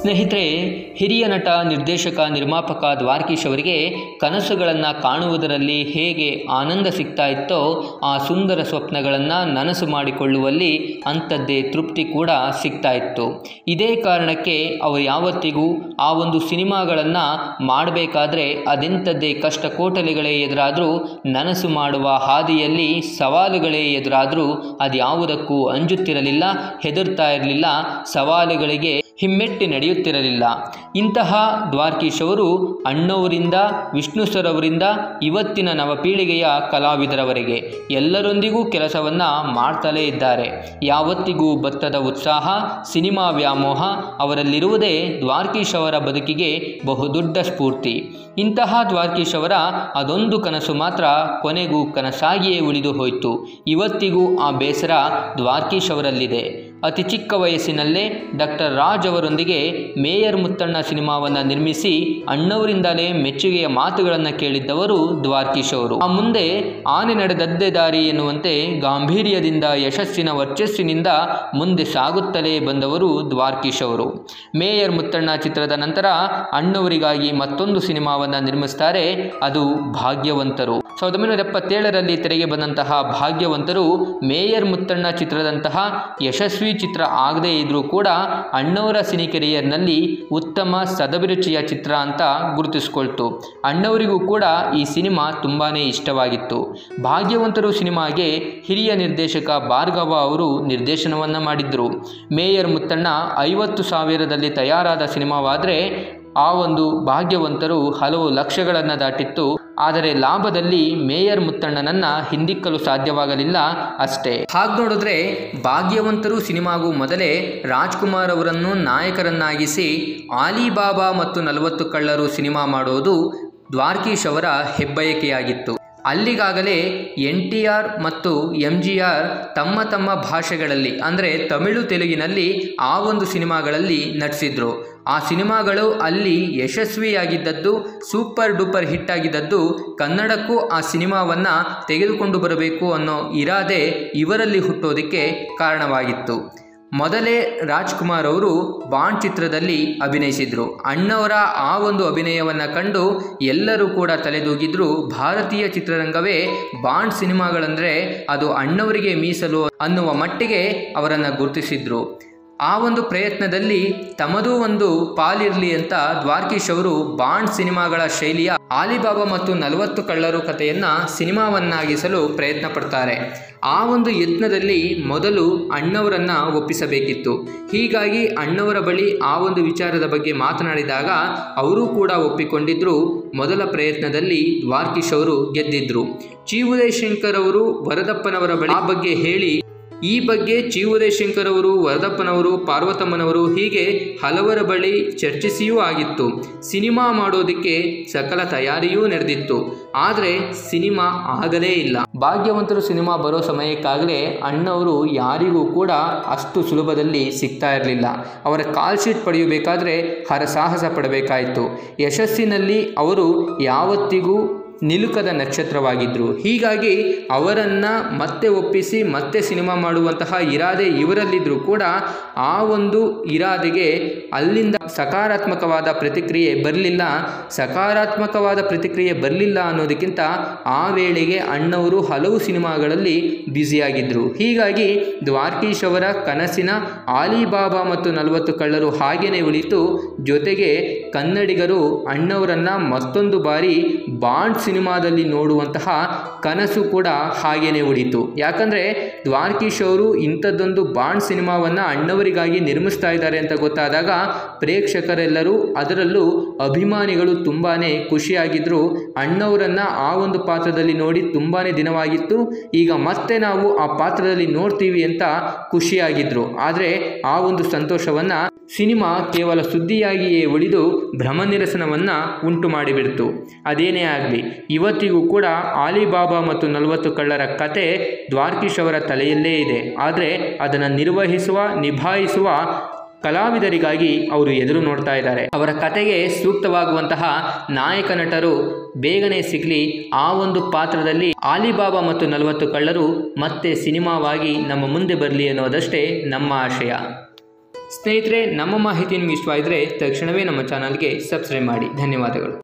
ಸ್ನೇಹಿತರೆ ಹಿರಿಯ ನಟ ನಿರ್ದೇಶಕ ನಿರ್ಮಾಪಕ ದ್ವಾರ್ಕೀಶ್ ಅವರಿಗೆ ಕನಸುಗಳನ್ನು ಕಾಣುವುದರಲ್ಲಿ ಹೇಗೆ ಆನಂದ ಸಿಗ್ತಾ ಇತ್ತೋ ಆ ಸುಂದರ ಸ್ವಪ್ನಗಳನ್ನು ನನಸು ಮಾಡಿಕೊಳ್ಳುವಲ್ಲಿ ಅಂಥದ್ದೇ ತೃಪ್ತಿ ಕೂಡ ಸಿಗ್ತಾ ಇತ್ತು ಇದೇ ಕಾರಣಕ್ಕೆ ಅವರು ಯಾವತ್ತಿಗೂ ಆ ಒಂದು ಸಿನಿಮಾಗಳನ್ನು ಮಾಡಬೇಕಾದ್ರೆ ಅದೆಂಥದ್ದೇ ಕಷ್ಟ ಕೋಟಲೆಗಳೇ ಎದುರಾದರೂ ನನಸು ಮಾಡುವ ಹಾದಿಯಲ್ಲಿ ಸವಾಲುಗಳೇ ಎದುರಾದರೂ ಅದ್ಯಾವುದಕ್ಕೂ ಅಂಜುತ್ತಿರಲಿಲ್ಲ ಹೆದರ್ತಾ ಇರಲಿಲ್ಲ ಸವಾಲುಗಳಿಗೆ ಹಿಮ್ಮೆಟ್ಟಿ ನಡೆಯುತ್ತಿರಲಿಲ್ಲ ಇಂತಹ ದ್ವಾರ್ಕೀಶ್ ಅವರು ಅಣ್ಣವರಿಂದ ವಿಷ್ಣು ಸರ್ ಅವರಿಂದ ಇವತ್ತಿನ ನವಪೀಳಿಗೆಯ ಕಲಾವಿದರವರೆಗೆ ಎಲ್ಲರೊಂದಿಗೂ ಕೆಲಸವನ್ನು ಮಾಡ್ತಲೇ ಇದ್ದಾರೆ ಯಾವತ್ತಿಗೂ ಬತ್ತದ ಉತ್ಸಾಹ ಸಿನಿಮಾ ವ್ಯಾಮೋಹ ಅವರಲ್ಲಿರುವುದೇ ದ್ವಾರ್ಕೀಶ್ ಅವರ ಬದುಕಿಗೆ ಬಹುದೊಡ್ಡ ಸ್ಫೂರ್ತಿ ಇಂತಹ ದ್ವಾರ್ಕೀಶ್ ಅವರ ಅದೊಂದು ಕನಸು ಮಾತ್ರ ಕೊನೆಗೂ ಕನಸಾಗಿಯೇ ಉಳಿದು ಹೋಯಿತು ಇವತ್ತಿಗೂ ಆ ಬೇಸರ ದ್ವಾರ್ಕೀಶ್ ಅವರಲ್ಲಿದೆ ಅತಿ ಚಿಕ್ಕ ವಯಸ್ಸಿನಲ್ಲೇ ಡಾಕ್ಟರ್ ರಾಜ್ ಅವರೊಂದಿಗೆ ಮೇಯರ್ ಮುತ್ತಣ್ಣ ಸಿನಿಮಾವನ್ನು ನಿರ್ಮಿಸಿ ಅಣ್ಣವರಿಂದಲೇ ಮೆಚ್ಚುಗೆಯ ಮಾತುಗಳನ್ನು ಕೇಳಿದ್ದವರು ದ್ವಾರ್ಕೀಶ್ ಅವರು ಆ ಮುಂದೆ ಆನೆ ನಡೆದದ್ದೇ ದಾರಿ ಎನ್ನುವಂತೆ ಗಾಂಭೀರ್ಯದಿಂದ ಯಶಸ್ಸಿನ ವರ್ಚಸ್ಸಿನಿಂದ ಮುಂದೆ ಸಾಗುತ್ತಲೇ ಬಂದವರು ದ್ವಾರ್ಕೀಶ್ ಅವರು ಮೇಯರ್ ಮುತ್ತಣ್ಣ ಚಿತ್ರದ ನಂತರ ಅಣ್ಣವರಿಗಾಗಿ ಮತ್ತೊಂದು ಸಿನಿಮಾವನ್ನು ನಿರ್ಮಿಸ್ತಾರೆ ಅದು ಭಾಗ್ಯವಂತರು ಸಾವಿರದ ಒಂಬೈನೂರ ಎಪ್ಪತ್ತೇಳರಲ್ಲಿ ತೆರೆಗೆ ಬಂದಂತಹ ಭಾಗ್ಯವಂತರು ಮೇಯರ್ ಮುತ್ತಣ್ಣ ಚಿತ್ರದಂತಹ ಯಶಸ್ವಿ ಚಿತ್ರ ಆಗದೇ ಇದ್ರೂ ಕೂಡ ಅಣ್ಣವರ ಸಿನಿ ಕೆರಿಯರ್ನಲ್ಲಿ ಉತ್ತಮ ಸದಭಿರುಚಿಯ ಚಿತ್ರ ಅಂತ ಗುರುತಿಸ್ಕೊಳ್ತು ಅಣ್ಣವರಿಗೂ ಕೂಡ ಈ ಸಿನಿಮಾ ತುಂಬಾ ಇಷ್ಟವಾಗಿತ್ತು ಭಾಗ್ಯವಂತರು ಸಿನಿಮಾಗೆ ಹಿರಿಯ ನಿರ್ದೇಶಕ ಭಾರ್ಗವ ಅವರು ನಿರ್ದೇಶನವನ್ನು ಮಾಡಿದ್ರು ಮೇಯರ್ ಮುತ್ತಣ್ಣ ಐವತ್ತು ಸಾವಿರದಲ್ಲಿ ತಯಾರಾದ ಸಿನಿಮಾವಾದರೆ ಆ ಒಂದು ಭಾಗ್ಯವಂತರು ಹಲವು ಲಕ್ಷಗಳನ್ನು ದಾಟಿತ್ತು ಆದರೆ ಲಾಭದಲ್ಲಿ ಮೇಯರ್ ಮುತ್ತಣ್ಣನನ್ನ ಹಿಂದಿಕ್ಕಲು ಸಾಧ್ಯವಾಗಲಿಲ್ಲ ಅಷ್ಟೇ ಹಾಗೆ ನೋಡಿದ್ರೆ ಭಾಗ್ಯವಂತರು ಸಿನಿಮಾಗೂ ಮೊದಲೇ ರಾಜ್ಕುಮಾರ್ ಅವರನ್ನು ನಾಯಕರನ್ನಾಗಿಸಿ ಆಲಿಬಾಬಾ ಮತ್ತು ನಲವತ್ತು ಕಳ್ಳರು ಸಿನಿಮಾ ಮಾಡೋದು ದ್ವಾರ್ಕೀಶ್ ಅವರ ಹೆಬ್ಬಯಕೆಯಾಗಿತ್ತು ಅಲ್ಲಿಗಾಗಲೇ ಎನ್ ಟಿ ಆರ್ ಮತ್ತು ಎಂ ಜಿ ಆರ್ ತಮ್ಮ ತಮ್ಮ ಭಾಷೆಗಳಲ್ಲಿ ಅಂದರೆ ತಮಿಳು ತೆಲುಗಿನಲ್ಲಿ ಆ ಒಂದು ಸಿನಿಮಾಗಳಲ್ಲಿ ನಟಿಸಿದ್ರು ಆ ಸಿನಿಮಾಗಳು ಅಲ್ಲಿ ಯಶಸ್ವಿಯಾಗಿದ್ದದ್ದು ಸೂಪರ್ ಡೂಪರ್ ಹಿಟ್ ಆಗಿದ್ದದ್ದು ಕನ್ನಡಕ್ಕೂ ಆ ಸಿನಿಮಾವನ್ನು ತೆಗೆದುಕೊಂಡು ಬರಬೇಕು ಅನ್ನೋ ಇರಾದೆ ಇವರಲ್ಲಿ ಹುಟ್ಟೋದಕ್ಕೆ ಕಾರಣವಾಗಿತ್ತು ಮೊದಲೇ ರಾಜ್ಕುಮಾರ್ ಅವರು ಬಾಂಡ್ ಚಿತ್ರದಲ್ಲಿ ಅಭಿನಯಿಸಿದರು ಅಣ್ಣವರ ಆ ಒಂದು ಅಭಿನಯವನ್ನು ಕಂಡು ಎಲ್ಲರೂ ಕೂಡ ತಲೆದೂಗಿದ್ರು ಭಾರತೀಯ ಚಿತ್ರರಂಗವೇ ಬಾಂಡ್ ಸಿನಿಮಾಗಳಂದರೆ ಅದು ಅಣ್ಣವರಿಗೆ ಮೀಸಲು ಅನ್ನುವ ಮಟ್ಟಿಗೆ ಅವರನ್ನು ಗುರುತಿಸಿದ್ರು ಆ ಒಂದು ಪ್ರಯತ್ನದಲ್ಲಿ ತಮ್ಮದೂ ಒಂದು ಪಾಲಿರಲಿ ಅಂತ ದ್ವಾರ್ಕೀಶ್ ಅವರು ಬಾಂಡ್ ಸಿನಿಮಾಗಳ ಶೈಲಿಯ ಆಲಿಬಾಬಾ ಮತ್ತು ನಲವತ್ತು ಕಳ್ಳರು ಕಥೆಯನ್ನು ಸಿನಿಮಾವನ್ನಾಗಿಸಲು ಪ್ರಯತ್ನ ಪಡ್ತಾರೆ ಆ ಒಂದು ಯತ್ನದಲ್ಲಿ ಮೊದಲು ಅಣ್ಣವರನ್ನು ಒಪ್ಪಿಸಬೇಕಿತ್ತು ಹೀಗಾಗಿ ಅಣ್ಣವರ ಬಳಿ ಆ ಒಂದು ವಿಚಾರದ ಬಗ್ಗೆ ಮಾತನಾಡಿದಾಗ ಅವರೂ ಕೂಡ ಒಪ್ಪಿಕೊಂಡಿದ್ರು ಮೊದಲ ಪ್ರಯತ್ನದಲ್ಲಿ ದ್ವಾರ್ಕೀಶ್ ಅವರು ಗೆದ್ದಿದ್ರು ಚೀವುದಯ ಶಂಕರ್ ಅವರು ವರದಪ್ಪನವರ ಬಳಿ ಆ ಬಗ್ಗೆ ಹೇಳಿ ಈ ಬಗ್ಗೆ ಚಿ ಉದಯಶಂಕರ್ ಅವರು ವರದಪ್ಪನವರು ಪಾರ್ವತಮ್ಮನವರು ಹೀಗೆ ಹಲವರ ಬಳಿ ಚರ್ಚಿಸಿಯೂ ಆಗಿತ್ತು ಸಿನಿಮಾ ಮಾಡೋದಕ್ಕೆ ಸಕಲ ತಯಾರಿಯೂ ನಡೆದಿತ್ತು ಆದರೆ ಸಿನಿಮಾ ಆಗಲೇ ಇಲ್ಲ ಭಾಗ್ಯವಂತರು ಸಿನಿಮಾ ಬರೋ ಸಮಯಕ್ಕಾಗಲೇ ಅಣ್ಣವರು ಯಾರಿಗೂ ಕೂಡ ಅಷ್ಟು ಸುಲಭದಲ್ಲಿ ಸಿಗ್ತಾ ಇರಲಿಲ್ಲ ಅವರ ಕಾಲ್ ಶೀಟ್ ಪಡೆಯಬೇಕಾದ್ರೆ ಹರಸಾಹಸ ಪಡಬೇಕಾಯಿತು ಯಶಸ್ಸಿನಲ್ಲಿ ಅವರು ಯಾವತ್ತಿಗೂ ನಿಲುಕದ ನಕ್ಷತ್ರವಾಗಿದ್ದರು ಹೀಗಾಗಿ ಅವರನ್ನು ಮತ್ತೆ ಒಪ್ಪಿಸಿ ಮತ್ತೆ ಸಿನಿಮಾ ಮಾಡುವಂತಹ ಇರಾದೆ ಇವರಲ್ಲಿದ್ದರೂ ಕೂಡ ಆ ಒಂದು ಇರಾದೆಗೆ ಅಲ್ಲಿಂದ ಸಕಾರಾತ್ಮಕವಾದ ಪ್ರತಿಕ್ರಿಯೆ ಬರಲಿಲ್ಲ ಸಕಾರಾತ್ಮಕವಾದ ಪ್ರತಿಕ್ರಿಯೆ ಬರಲಿಲ್ಲ ಅನ್ನೋದಕ್ಕಿಂತ ಆ ವೇಳೆಗೆ ಅಣ್ಣವರು ಹಲವು ಸಿನಿಮಾಗಳಲ್ಲಿ ಬ್ಯುಸಿಯಾಗಿದ್ದರು ಹೀಗಾಗಿ ದ್ವಾರ್ಕೀಶ್ ಅವರ ಕನಸಿನ ಆಲಿಬಾಬಾ ಮತ್ತು ನಲವತ್ತು ಕಳ್ಳರು ಹಾಗೇನೆ ಉಳಿತು ಜೊತೆಗೆ ಕನ್ನಡಿಗರು ಅಣ್ಣವರನ್ನು ಮತ್ತೊಂದು ಬಾರಿ ಬಾಂಡ್ ಸಿನಿಮಾದಲ್ಲಿ ನೋಡುವಂತಹ ಕನಸು ಕೂಡ ಹಾಗೇನೆ ಉಳಿತು ಯಾಕಂದರೆ ದ್ವಾರ್ಕೀಶ್ ಅವರು ಇಂಥದ್ದೊಂದು ಬಾಂಡ್ ಸಿನಿಮಾವನ್ನು ಅಣ್ಣವರಿಗಾಗಿ ನಿರ್ಮಿಸ್ತಾ ಇದ್ದಾರೆ ಅಂತ ಗೊತ್ತಾದಾಗ ಪ್ರೇಕ್ಷಕರೆಲ್ಲರೂ ಅದರಲ್ಲೂ ಅಭಿಮಾನಿಗಳು ತುಂಬಾ ಖುಷಿಯಾಗಿದ್ದರು ಅಣ್ಣವರನ್ನು ಆ ಒಂದು ಪಾತ್ರದಲ್ಲಿ ನೋಡಿ ತುಂಬಾ ದಿನವಾಗಿತ್ತು ಈಗ ಮತ್ತೆ ನಾವು ಆ ಪಾತ್ರದಲ್ಲಿ ನೋಡ್ತೀವಿ ಅಂತ ಖುಷಿಯಾಗಿದ್ದರು ಆದರೆ ಆ ಒಂದು ಸಂತೋಷವನ್ನು ಸಿನಿಮಾ ಕೇವಲ ಸುದ್ದಿಯಾಗಿಯೇ ಉಳಿದು ಭ್ರಮ ನಿರಸನವನ್ನು ಉಂಟು ಮಾಡಿಬಿಡ್ತು ಅದೇನೇ ಆಗಲಿ ಇವತ್ತಿಗೂ ಕೂಡ ಆಲಿಬಾಬಾ ಮತ್ತು ನಲವತ್ತು ಕಳ್ಳರ ಕತೆ ದ್ವಾರ್ಕೀಶ್ ಅವರ ತಲೆಯಲ್ಲೇ ಇದೆ ಆದರೆ ಅದನ್ನು ನಿರ್ವಹಿಸುವ ನಿಭಾಯಿಸುವ ಕಲಾವಿದರಿಗಾಗಿ ಅವರು ಎದುರು ನೋಡ್ತಾ ಇದ್ದಾರೆ ಅವರ ಕತೆಗೆ ಸೂಕ್ತವಾಗುವಂತಹ ನಾಯಕ ನಟರು ಬೇಗನೆ ಸಿಗಲಿ ಆ ಒಂದು ಪಾತ್ರದಲ್ಲಿ ಆಲಿಬಾಬಾ ಮತ್ತು ನಲವತ್ತು ಕಳ್ಳರು ಮತ್ತೆ ಸಿನಿಮಾವಾಗಿ ನಮ್ಮ ಮುಂದೆ ಬರಲಿ ಅನ್ನೋದಷ್ಟೇ ನಮ್ಮ ಆಶಯ ಸ್ನೇಹಿತರೆ ನಮ್ಮ ಮಾಹಿತಿ ನಿಮಗೆ ಇಷ್ಟವಾಗಿದ್ದರೆ ತಕ್ಷಣವೇ ನಮ್ಮ ಚಾನಲ್ಗೆ ಸಬ್ಸ್ಕ್ರೈಬ್ ಮಾಡಿ ಧನ್ಯವಾದಗಳು